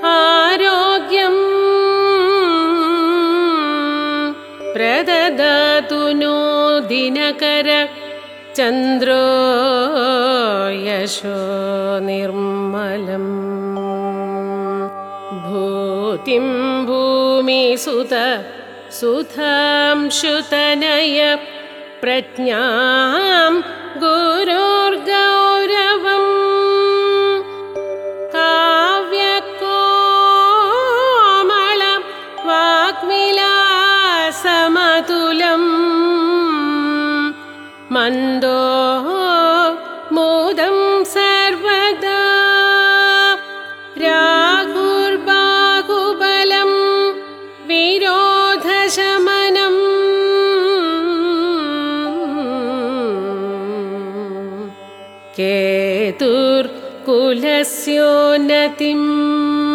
ആരോഗ്യം പ്രദദാതു നോ ദിനകര ചന്ദ്രോ യശോ നിർമ്മലം ഭൂതിം ഭൂമിസുത സുധാംശുതനയ പ്രജ്ഞാം ഗുരോർഗൗരവം കാവ്യകോമള വാഗ്മിലാസമതുലം മന്ദോ മോദം സർവദാ രാഹുർബാഹുബലം വിരോധശമനം കേതുർകുലസ്യോന്നതിം